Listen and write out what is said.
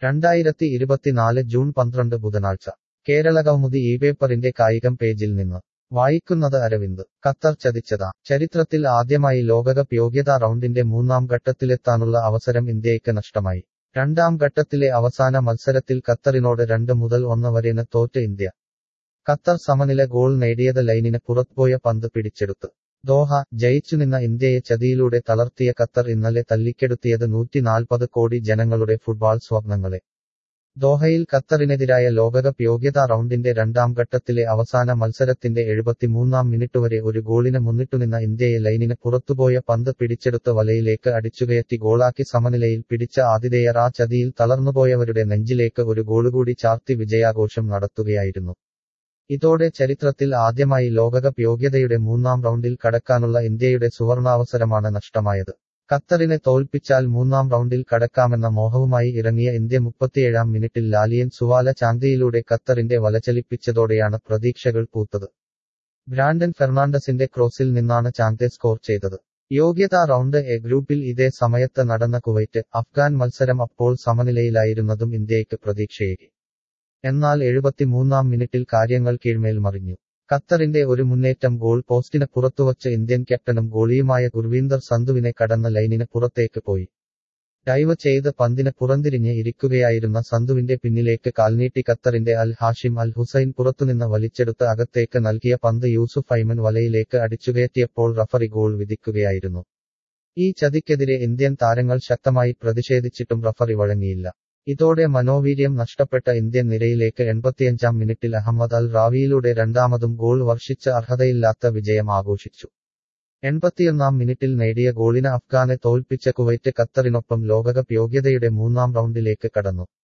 രണ്ടായിരത്തി ഇരുപത്തിനാല് ജൂൺ പന്ത്രണ്ട് ബുധനാഴ്ച കേരള കൗമുദി ഈ പേപ്പറിന്റെ കായികം പേജിൽ നിന്ന് വായിക്കുന്നത് അരവിന്ദ് ഖത്തർ ചതിച്ചതാ ചരിത്രത്തിൽ ആദ്യമായി ലോകകപ്പ് യോഗ്യതാ റൗണ്ടിന്റെ മൂന്നാം ഘട്ടത്തിലെത്താനുള്ള അവസരം ഇന്ത്യയ്ക്ക് നഷ്ടമായി രണ്ടാം ഘട്ടത്തിലെ അവസാന മത്സരത്തിൽ ഖത്തറിനോട് രണ്ട് മുതൽ ഒന്ന് വരെന് തോറ്റ് ഇന്ത്യ ഖത്തർ സമനില ഗോൾ നേടിയത് ലൈനിന് പുറത്തുപോയ പന്ത് പിടിച്ചെടുത്ത് ദോഹ ജയിച്ചുനിന്ന ഇന്ത്യയെ ചതിയിലൂടെ തളർത്തിയ ഖത്തർ ഇന്നലെ തല്ലിക്കെടുത്തിയത് നൂറ്റിനാൽപ്പത് കോടി ജനങ്ങളുടെ ഫുട്ബോൾ സ്വപ്നങ്ങളെ ദോഹയിൽ ഖത്തറിനെതിരായ ലോകകപ്പ് യോഗ്യതാ റൗണ്ടിന്റെ രണ്ടാം ഘട്ടത്തിലെ അവസാന മത്സരത്തിന്റെ എഴുപത്തിമൂന്നാം മിനിറ്റ് വരെ ഒരു ഗോളിന് മുന്നിട്ടുനിന്ന ഇന്ത്യയെ ലൈനിന് പുറത്തുപോയ പന്ത് പിടിച്ചെടുത്ത് വലയിലേക്ക് അടിച്ചുകയറ്റി ഗോളാക്കി സമനിലയിൽ പിടിച്ച ആതിഥേയർ ആ ചതിയിൽ തളർന്നുപോയവരുടെ നെഞ്ചിലേക്ക് ഒരു ഗോളുകൂടി ചാർത്തി വിജയാഘോഷം നടത്തുകയായിരുന്നു ഇതോടെ ചരിത്രത്തിൽ ആദ്യമായി ലോകകപ്പ് യോഗ്യതയുടെ മൂന്നാം റൗണ്ടിൽ കടക്കാനുള്ള ഇന്ത്യയുടെ സുവർണാവസരമാണ് നഷ്ടമായത് ഖത്തറിനെ തോൽപ്പിച്ചാൽ മൂന്നാം റൗണ്ടിൽ കടക്കാമെന്ന മോഹവുമായി ഇറങ്ങിയ ഇന്ത്യ മുപ്പത്തിയേഴാം മിനിറ്റിൽ ലാലിയൻ സുവാല ചാന്തിയിലൂടെ ഖത്തറിന്റെ വലചലിപ്പിച്ചതോടെയാണ് പ്രതീക്ഷകൾ പൂത്തത് ബ്രാൻഡൻ ഫെർണാണ്ടസിന്റെ ക്രോസിൽ നിന്നാണ് ചാന്തെ സ്കോർ ചെയ്തത് യോഗ്യതാ റൗണ്ട് എ ഗ്രൂപ്പിൽ ഇതേ സമയത്ത് നടന്ന കുവൈറ്റ് അഫ്ഗാൻ മത്സരം അപ്പോൾ സമനിലയിലായിരുന്നതും ഇന്ത്യയ്ക്ക് പ്രതീക്ഷയേകി എന്നാൽ എഴുപത്തിമൂന്നാം മിനിറ്റിൽ കാര്യങ്ങൾ കീഴ്മേൽ മറിഞ്ഞു ഖത്തറിന്റെ ഒരു മുന്നേറ്റം ഗോൾ പോസ്റ്റിന് പുറത്തുവച്ച് ഇന്ത്യൻ ക്യാപ്റ്റനും ഗോളിയുമായ ഗുർവീന്ദർ സന്ധുവിനെ കടന്ന ലൈനിന് പുറത്തേക്ക് പോയി ഡൈവ് ചെയ്ത് പന്തിന് പുറന്തിരിഞ്ഞ് ഇരിക്കുകയായിരുന്ന സന്ധുവിന്റെ പിന്നിലേക്ക് കാൽനീട്ടി ഖത്തറിന്റെ അൽ ഹാഷിം അൽ ഹുസൈൻ പുറത്തുനിന്ന് വലിച്ചെടുത്ത് അകത്തേക്ക് നൽകിയ പന്ത് യൂസുഫ് ഐമൻ വലയിലേക്ക് അടിച്ചുകയറ്റിയപ്പോൾ റഫറി ഗോൾ വിധിക്കുകയായിരുന്നു ഈ ചതിക്കെതിരെ ഇന്ത്യൻ താരങ്ങൾ ശക്തമായി പ്രതിഷേധിച്ചിട്ടും റഫറി വഴങ്ങിയില്ല ഇതോടെ മനോവീര്യം നഷ്ടപ്പെട്ട ഇന്ത്യൻ നിരയിലേക്ക് എൺപത്തിയഞ്ചാം മിനിറ്റിൽ അഹമ്മദ് അൽ റാവിയിലൂടെ രണ്ടാമതും ഗോൾ വർഷിച്ച് അർഹതയില്ലാത്ത വിജയം ആഘോഷിച്ചു എൺപത്തിയൊന്നാം മിനിറ്റിൽ നേടിയ ഗോളിന് അഫ്ഗാനെ തോൽപ്പിച്ച കുവൈറ്റ് ഖത്തറിനൊപ്പം ലോകകപ്പ് യോഗ്യതയുടെ മൂന്നാം റൗണ്ടിലേക്ക് കടന്നു